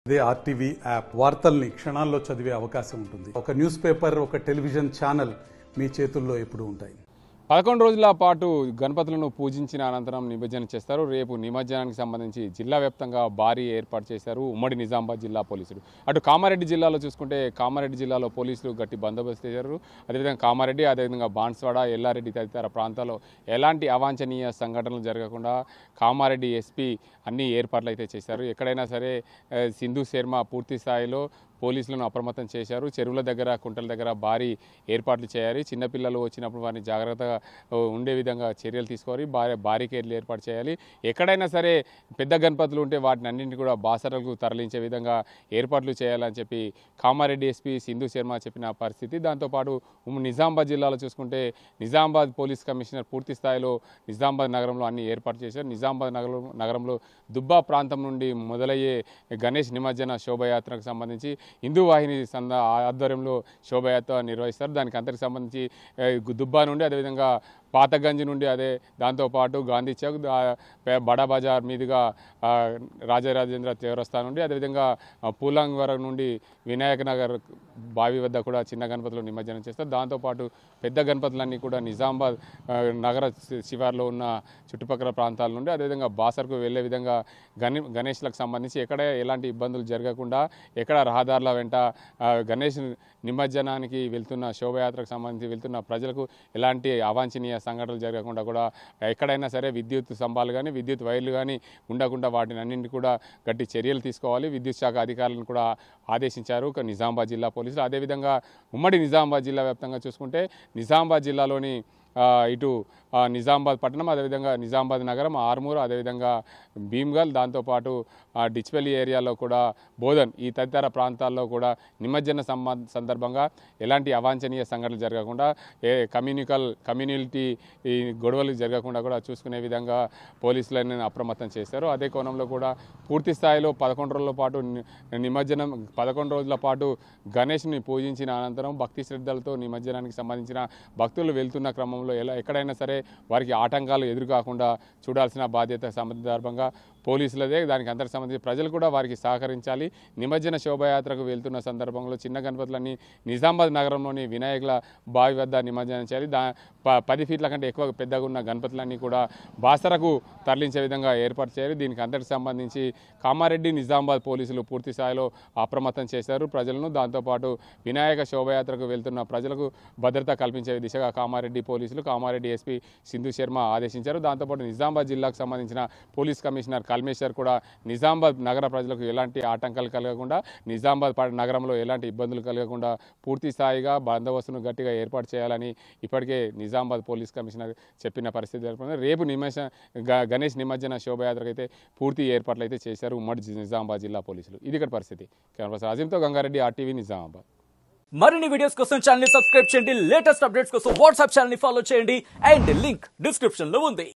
ఇదే RTV app వార్తల్ని క్షణాల్లో చదివే అవకాశం ఉంటుంది ఒక న్యూస్ పేపర్ ఒక టెలివిజన్ ఛానల్ మీ చేతుల్లో ఎప్పుడూ ఉంటాయి పదకొండు రోజుల పాటు గణపతులను పూజించిన అనంతరం నిమజ్జనం చేస్తారు రేపు నిమజ్జనానికి సంబంధించి జిల్లా వ్యాప్తంగా భారీ ఏర్పాటు చేశారు ఉమ్మడి నిజామాబాద్ జిల్లా పోలీసులు అటు కామారెడ్డి జిల్లాలో చూసుకుంటే కామారెడ్డి జిల్లాలో పోలీసులు గట్టి బందోబస్తు చేశారు అదేవిధంగా కామారెడ్డి అదేవిధంగా బాన్స్వాడ ఎల్లారెడ్డి తదితర ప్రాంతాల్లో ఎలాంటి అవాంఛనీయ సంఘటనలు జరగకుండా కామారెడ్డి ఎస్పీ అన్ని ఏర్పాట్లు అయితే చేశారు ఎక్కడైనా సరే ఆ, సింధు శర్మ పూర్తి స్థాయిలో పోలీసులను అప్రమత్తం చేశారు చెరువుల దగ్గర కుంటల దగ్గర భారీ ఏర్పాట్లు చేయాలి చిన్నపిల్లలు వచ్చినప్పుడు వారిని జాగ్రత్తగా ఆ, ఉండే విధంగా చర్యలు తీసుకోవాలి భారీ బారికేడ్లు ఏర్పాటు చేయాలి ఎక్కడైనా సరే పెద్ద గణపతులు ఉంటే వాటిని అన్నింటినీ కూడా బాసరలకు తరలించే విధంగా ఏర్పాట్లు చేయాలని చెప్పి కామారెడ్డి ఎస్పీ సింధు శర్మ చెప్పిన పరిస్థితి దాంతోపాటు ఉమ్ నిజామాబాద్ జిల్లాలో చూసుకుంటే నిజామాబాద్ పోలీస్ కమిషనర్ పూర్తి స్థాయిలో నిజామాబాద్ నగరంలో అన్ని ఏర్పాటు చేశారు నిజామాబాద్ నగరం నగరంలో దుబ్బా ప్రాంతం నుండి మొదలయ్యే గణేష్ నిమజ్జన శోభయాత్రకు సంబంధించి హిందూ వాహిని సంద ఆధ్వర్యంలో శోభయాత్ర నిర్వహిస్తారు దానికి అంతటికి సంబంధించి ఏ, దుబ్బా నుండి అదేవిధంగా పాతగంజ్ నుండి అదే దాంతోపాటు గాంధీ చౌక్ దా- పే- బడా బజార్ మీదుగా ఆ, రాజరాజేంద్ర చౌరస్తా నుండి అదేవిధంగా ఆ, పూలాంగ్ వరకు నుండి వినాయక నగర్ బావి వద్ద కూడా చిన్న గణపతులు నిమజ్జనం చేస్తారు దాంతోపాటు పెద్ద గణపతులన్నీ కూడా నిజామాబాద్ ఆ, నగర శి- శివార్లో ఉన్న చుట్టుపక్కల ప్రాంతాల నుండి అదేవిధంగా బాసర్కు వెళ్ళే విధంగా గణి గణేష్లకు సంబంధించి ఎక్కడ ఎలాంటి ఇబ్బందులు జరగకుండా ఎక్కడ రహదారుల వెంట ఆ, గణేష్ నిమజ్జనానికి వెళ్తున్న శోభయాత్రకు సంబంధించి వెళ్తున్న ప్రజలకు ఎలాంటి అవాంఛనీయ సంఘటనలు జరగకుండా కూడా ఎక్కడైనా సరే విద్యుత్ స్తంభాలు కానీ విద్యుత్ వైర్లు కానీ ఉండకుండా వాటిని అన్నింటి కూడా గట్టి చర్యలు తీసుకోవాలి విద్యుత్ శాఖ అధికారులను కూడా ఆదేశించారు ఒక నిజామాబాద్ జిల్లా పోలీసులు అదేవిధంగా ఉమ్మడి నిజామాబాద్ జిల్లా వ్యాప్తంగా చూసుకుంటే నిజామాబాద్ జిల్లాలోని ఆ, ఇటు ఆ, నిజామాబాద్ పట్టణం అదేవిధంగా నిజామాబాద్ నగరం ఆర్మూర్ అదేవిధంగా భీమ్గల్ దాంతోపాటు ఆ, డిచ్పల్లి ఏరియాలో కూడా బోధన్ ఈ తదితర ప్రాంతాల్లో కూడా నిమజ్జన సంబ సందర్భంగా ఎలాంటి అవాంఛనీయ సంఘటనలు జరగకుండా ఏ కమ్యూనికల్ కమ్యూనిటీ ఈ గొడవలు జరగకుండా కూడా చూసుకునే విధంగా పోలీసులను అప్రమత్తం చేశారు అదే కోణంలో కూడా పూర్తి స్థాయిలో పదకొండు రోజుల పాటు ని- నిమజ్జనం పదకొండు రోజుల పాటు గణేష్ని పూజించిన అనంతరం భక్తి శ్రద్ధలతో నిమజ్జనానికి సంబంధించిన భక్తులు వెళ్తున్న క్రమంలో ఎలా ఎక్కడైనా సరే వారికి ఆటంకాలు ఎదురు కాకుండా చూడాల్సిన బాధ్యత సందర్భంగా పోలీసులదే దానికి అంతటి సంబంధించి ప్రజలు కూడా వారికి సహకరించాలి నిమజ్జన శోభయాత్రకు వెళ్తున్న సందర్భంలో చిన్న గణపతులన్నీ నిజామాబాద్ నగరంలోని వినాయకుల బావి వద్ద నిమజ్జనం చేయాలి దా ప- పది ఫీట్ల కంటే ఎక్కువ పెద్దగా ఉన్న గణపతులన్నీ కూడా బాసరకు తరలించే విధంగా ఏర్పాటు చేయాలి దీనికి అంతటికి సంబంధించి కామారెడ్డి నిజామాబాద్ పోలీసులు పూర్తి స్థాయిలో అప్రమత్తం చేశారు ప్రజలను దాంతోపాటు వినాయక శోభయాత్రకు వెళ్తున్న ప్రజలకు భద్రత కల్పించే దిశగా కామారెడ్డి పోలీసులు కామారెడ్డి ఎస్పీ సింధు శర్మ ఆదేశించారు దాంతోపాటు నిజామాబాద్ జిల్లాకు సంబంధించిన పోలీస్ కమిషనర్ కల్మేశ్వర్ కూడా నిజామాబాద్ నగర ప్రజలకు ఎలాంటి ఆటంకాలు కలగకుండా నిజామాబాద్ ప- నగరంలో ఎలాంటి ఇబ్బందులు కలగకుండా పూర్తి స్థాయిగా బందోబస్తును గట్టిగా ఏర్పాటు చేయాలని ఇప్పటికే నిజామాబాద్ పోలీస్ కమిషనర్ చెప్పిన పరిస్థితి ఏర్పడింది రేపు నిమజ్జ గ- గణేష్ నిమజ్జన శోభయాత్రకు అయితే పూర్తి ఏర్పాట్లు అయితే చేశారు ఉమ్మడి జి- నిజామాబాద్ జిల్లా పోలీసులు ఇది ఇక్కడ పరిస్థితి కెమెరా పర్సన్ అజీంతో గంగారెడ్డి ఆర్టీవీ నిజామాబాద్ మరిన్ని వీడియోస్ కోసం ఛానల్ ని సబ్స్క్రైబ్ చేయండి లేటెస్ట్ అప్డేట్స్ కోసం వాట్సాప్ ఛానల్ ని ఫాలో చేయండి అండ్ లింక్ డిస్క్రిప్షన్ లో ఉంది